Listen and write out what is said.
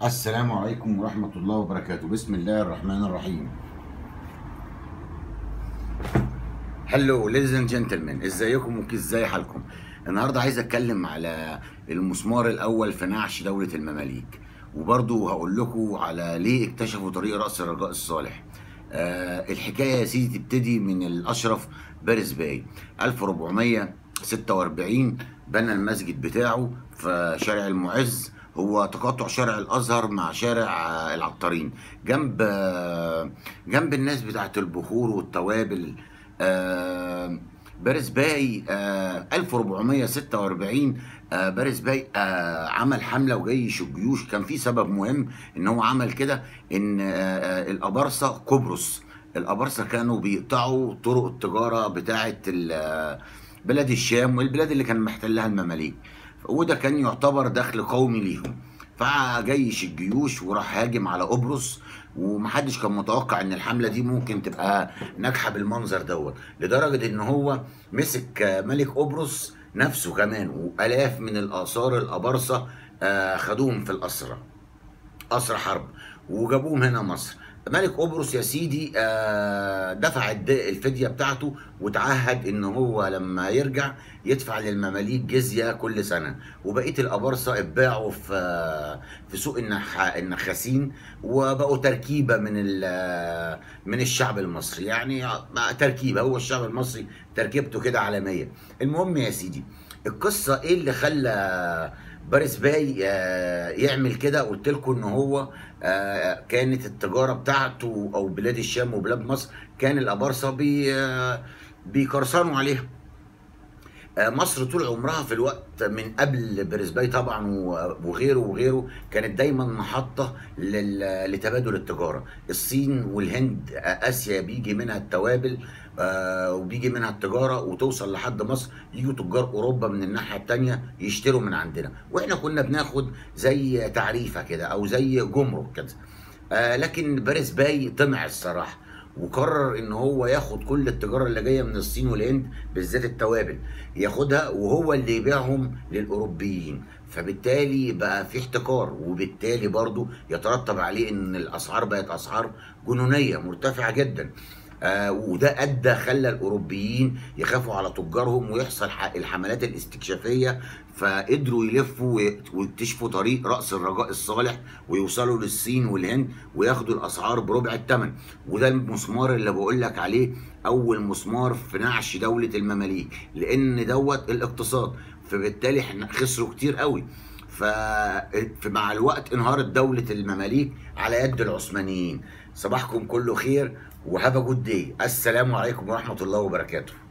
السلام عليكم ورحمة الله وبركاته بسم الله الرحمن الرحيم هلو ليديز اند جنتلمان ازيكم وازاي حالكم النهارده عايز اتكلم على المسمار الاول في نعش دولة المماليك وبرضه هقول لكم على ليه اكتشفوا طريق رأس الرجاء الصالح آه الحكاية يا سيدي تبتدي من الأشرف بارس باي 1446 بنى المسجد بتاعه في شارع المعز هو تقاطع شارع الازهر مع شارع آه، العطارين جنب آه، جنب الناس بتاعت البخور والتوابل آه، بارس باي آه، 1446 آه، بارس باي آه، عمل حمله وجيش الجيوش كان في سبب مهم ان هو عمل كده ان آه، آه، الابارسه قبرص الابارسه كانوا بيقطعوا طرق التجاره بتاعه ال- بلاد الشام والبلاد اللي كان محتلها المماليك وده كان يعتبر دخل قومي ليهم فجيش الجيوش وراح هاجم على قبرص ومحدش كان متوقع ان الحمله دي ممكن تبقى ناجحه بالمنظر دوت لدرجه ان هو مسك ملك قبرص نفسه كمان والاف من الاثار الابارسه آه، خدوهم في الاسرى اسرى حرب وجابوهم هنا مصر ملك قبرص يا سيدي آه، دفع الد- الفديه بتاعته وتعهد ان هو لما يرجع يدفع للمماليك جزيه كل سنه وبقيه الابارسه اتباعوا في في سوق النح... النخاسين وبقوا تركيبه من ال... من الشعب المصري يعني بقى تركيبه هو الشعب المصري تركيبته كده عالميه المهم يا سيدي القصه ايه اللي خلى باريس باي آه، يعمل كده قلت لكم ان هو آه، كانت التجاره بتاعته او بلاد الشام وبلاد مصر كان الابارسه بي آه، بيقرصنوا عليها آه، مصر طول عمرها في الوقت من قبل باريس باي طبعا و- وغيره وغيره كانت دايما محطه لل- لتبادل التجاره الصين والهند آه، اسيا بيجي منها التوابل آه، وبيجي منها التجاره وتوصل لحد مصر يجوا تجار اوروبا من الناحيه التانيه يشتروا من عندنا واحنا كنا بناخد زي تعريفه كده او زي جمرك كده آه لكن باريس باي طمع الصراحه وقرر ان هو ياخد كل التجاره اللي جايه من الصين والهند بالذات التوابل ياخدها وهو اللي يبيعهم للاوروبيين فبالتالي بقى في احتكار وبالتالي برضو يترتب عليه ان الاسعار بقت اسعار جنونيه مرتفعه جدا آه وده ادى خلى الاوروبيين يخافوا على تجارهم ويحصل ح- الحملات الاستكشافيه فقدروا يلفوا وي- ويكتشفوا طريق راس الرجاء الصالح ويوصلوا للصين والهند وياخدوا الاسعار بربع الثمن وده المسمار اللي بقول لك عليه اول مسمار في نعش دوله المماليك لان دوت الاقتصاد فبالتالي احنا خسروا كتير قوي ف مع الوقت انهارت دولة المماليك على يد العثمانيين صباحكم كله خير وهاف جود داي السلام عليكم ورحمة الله وبركاته